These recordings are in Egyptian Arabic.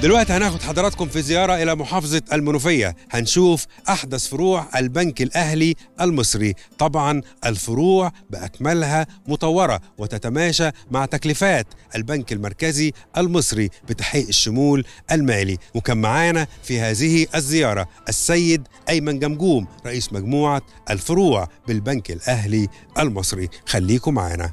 دلوقتي هناخد حضراتكم في زيارة إلى محافظة المنوفية هنشوف أحدث فروع البنك الأهلي المصري طبعا الفروع بأكملها مطورة وتتماشى مع تكلفات البنك المركزي المصري بتحقيق الشمول المالي وكان معانا في هذه الزيارة السيد أيمن جمجوم رئيس مجموعة الفروع بالبنك الأهلي المصري خليكم معانا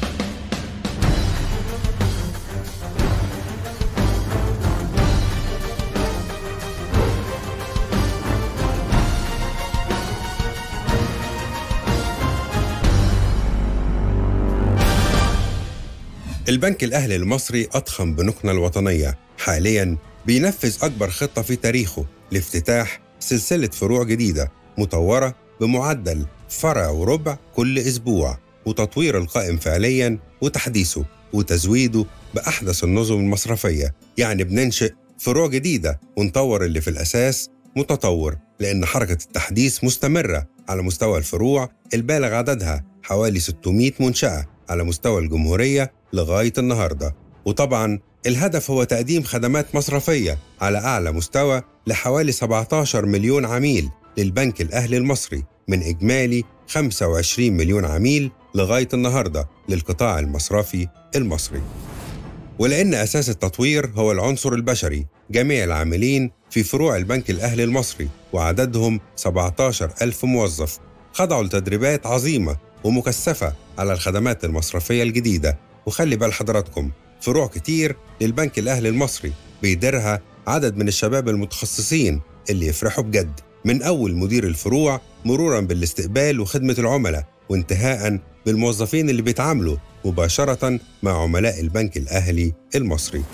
البنك الأهلي المصري أضخم بنوكنا الوطنية حالياً بينفذ أكبر خطة في تاريخه لافتتاح سلسلة فروع جديدة مطورة بمعدل فرع وربع كل أسبوع وتطوير القائم فعلياً وتحديثه وتزويده بأحدث النظم المصرفية يعني بننشئ فروع جديدة ونطور اللي في الأساس متطور لأن حركة التحديث مستمرة على مستوى الفروع البالغ عددها حوالي 600 منشأة على مستوى الجمهورية لغاية النهاردة وطبعا الهدف هو تقديم خدمات مصرفية على أعلى مستوى لحوالي 17 مليون عميل للبنك الأهلي المصري من إجمالي 25 مليون عميل لغاية النهاردة للقطاع المصرفي المصري ولأن أساس التطوير هو العنصر البشري جميع العاملين في فروع البنك الأهلي المصري وعددهم 17 ألف موظف خضعوا لتدريبات عظيمة ومكثفة على الخدمات المصرفية الجديدة وخلي بال حضراتكم فروع كتير للبنك الأهلي المصري بيديرها عدد من الشباب المتخصصين اللي يفرحوا بجد من أول مدير الفروع مرورا بالاستقبال وخدمة العملاء وانتهاء بالموظفين اللي بيتعاملوا مباشرة مع عملاء البنك الأهلي المصري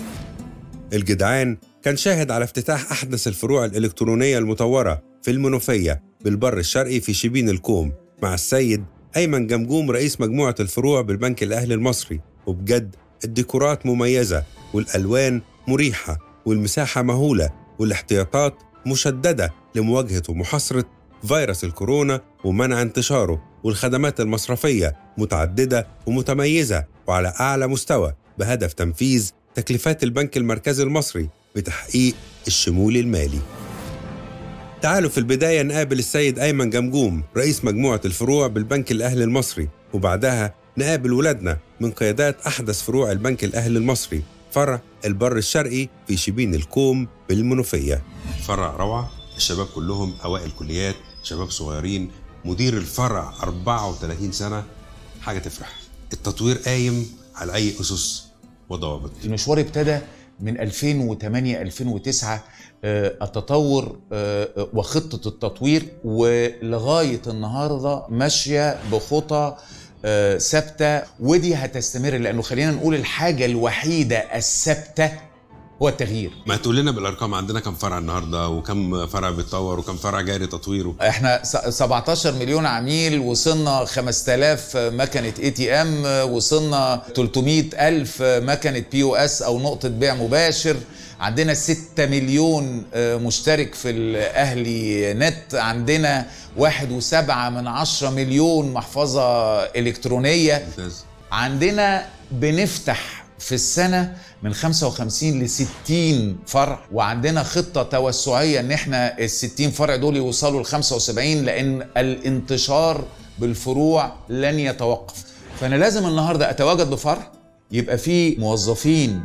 الجدعان كان شاهد على افتتاح أحدث الفروع الإلكترونية المطورة في المنوفية بالبر الشرقي في شبين الكوم مع السيد أيمن جمجوم رئيس مجموعة الفروع بالبنك الأهلي المصري وبجد الديكورات مميزة والألوان مريحة والمساحة مهولة والاحتياطات مشددة لمواجهة ومحاصرة فيروس الكورونا ومنع انتشاره والخدمات المصرفية متعددة ومتميزة وعلى أعلى مستوى بهدف تنفيذ تكلفات البنك المركزي المصري بتحقيق الشمول المالي تعالوا في البداية نقابل السيد أيمن جمجوم رئيس مجموعة الفروع بالبنك الأهلي المصري وبعدها نقابل ولادنا من قيادات أحدث فروع البنك الأهلي المصري فرع البر الشرقي في شبين الكوم بالمنوفية فرع روعة الشباب كلهم أوائل كليات شباب صغيرين مدير الفرع 34 سنة حاجة تفرح التطوير قايم على أي أسس وضوابط المشوار ابتدى من 2008 2009 آه، التطور آه، وخطة التطوير ولغاية النهاردة ماشية بخطى آه، ثابتة ودي هتستمر لأنه خلينا نقول الحاجة الوحيدة الثابتة هو التغيير ما تقول لنا بالأرقام عندنا كم فرع النهاردة وكم فرع بيتطور وكم فرع جاري تطويره احنا س- 17 مليون عميل وصلنا 5000 مكنه اي تي ام وصلنا 300 الف مكنه بي او اس او نقطه بيع مباشر عندنا 6 مليون آه، مشترك في الاهلي نت عندنا واحد وسبعة من عشرة مليون محفظة إلكترونية ممتاز عندنا بنفتح في السنة من 55 ل 60 فرع وعندنا خطة توسعية ان احنا ال 60 فرع دول يوصلوا ل 75 لان الانتشار بالفروع لن يتوقف فانا لازم النهارده اتواجد بفرع يبقى فيه موظفين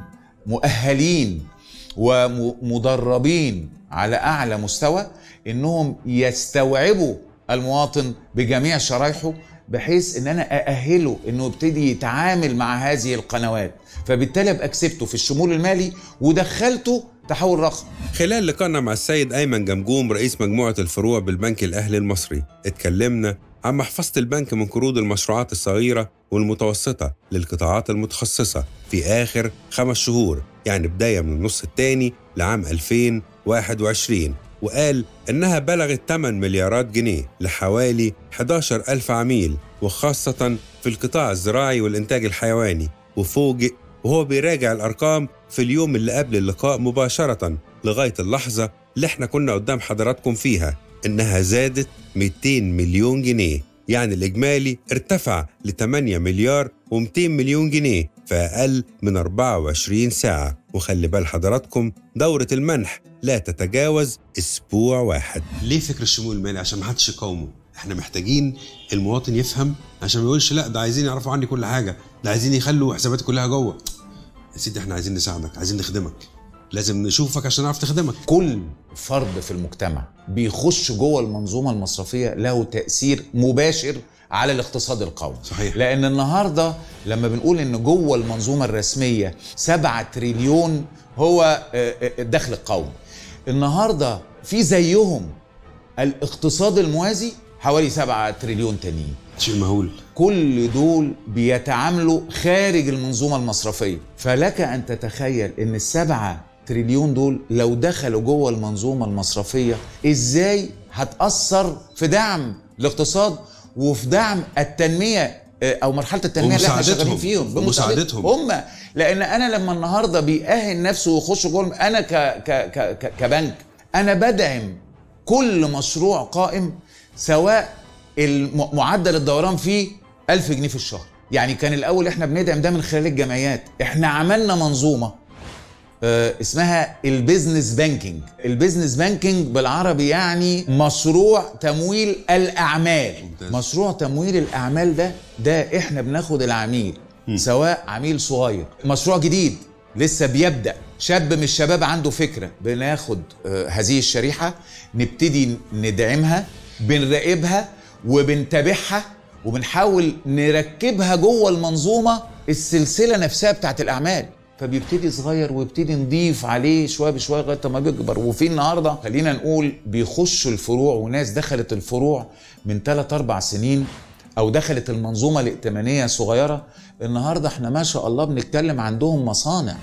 مؤهلين ومدربين على اعلى مستوى انهم يستوعبوا المواطن بجميع شرايحه بحيث ان انا ااهله انه يبتدي يتعامل مع هذه القنوات فبالتالي ابقى كسبته في الشمول المالي ودخلته تحول رقمي خلال لقائنا مع السيد أيمن جمجوم رئيس مجموعة الفروع بالبنك الأهلي المصري اتكلمنا عن محفظة البنك من قروض المشروعات الصغيرة والمتوسطة للقطاعات المتخصصة في آخر خمس شهور يعني بداية من النص الثاني لعام 2021 وقال إنها بلغت 8 مليارات جنيه لحوالي 11 ألف عميل وخاصة في القطاع الزراعي والإنتاج الحيواني وفوجئ وهو بيراجع الأرقام في اليوم اللي قبل اللقاء مباشرة لغاية اللحظة اللي احنا كنا قدام حضراتكم فيها إنها زادت 200 مليون جنيه يعني الإجمالي ارتفع ل 8 مليار و200 مليون جنيه في أقل من 24 ساعة وخلي بال حضراتكم دورة المنح لا تتجاوز أسبوع واحد ليه فكر الشمول المالي عشان ما حدش يقاومه احنا محتاجين المواطن يفهم عشان ما يقولش لا ده عايزين يعرفوا عني كل حاجه ده عايزين يخلوا حساباتي كلها جوه يا سيدي احنا عايزين نساعدك عايزين نخدمك لازم نشوفك عشان نعرف نخدمك كل فرد في المجتمع بيخش جوه المنظومه المصرفيه له تاثير مباشر على الاقتصاد القومي صحيح. لان النهارده لما بنقول ان جوه المنظومه الرسميه 7 تريليون هو آه، آه، الدخل القومي النهارده في زيهم الاقتصاد الموازي حوالي 7 تريليون تانيين شيء مهول كل دول بيتعاملوا خارج المنظومة المصرفية فلك أن تتخيل أن السبعة تريليون دول لو دخلوا جوه المنظومة المصرفية إزاي هتأثر في دعم الاقتصاد وفي دعم التنمية آه، أو مرحلة التنمية اللي احنا ومساعدتهم. شغالين فيهم ومساعدتهم. هم لأن أنا لما النهاردة بيأهل نفسه ويخش جوه أنا ك ك ك ك كبنك أنا بدعم كل مشروع قائم سواء الم- معدل الدوران فيه 1000 جنيه في الشهر يعني كان الاول احنا بندعم ده من خلال الجمعيات احنا عملنا منظومه آه، اسمها البيزنس بانكينج البيزنس بانكينج بالعربي يعني مشروع تمويل الاعمال ممتاز. مشروع تمويل الاعمال ده ده احنا بناخد العميل سواء عميل صغير مشروع جديد لسه بيبدا شاب من الشباب عنده فكره بناخد آه، هذه الشريحه نبتدي ندعمها بنراقبها وبنتابعها وبنحاول نركبها جوه المنظومه السلسله نفسها بتاعت الاعمال فبيبتدي صغير ويبتدي نضيف عليه شويه بشويه لغايه ما بيكبر وفي النهارده خلينا نقول بيخشوا الفروع وناس دخلت الفروع من 3 4 سنين او دخلت المنظومه الائتمانيه صغيره النهارده احنا ما شاء الله بنتكلم عندهم مصانع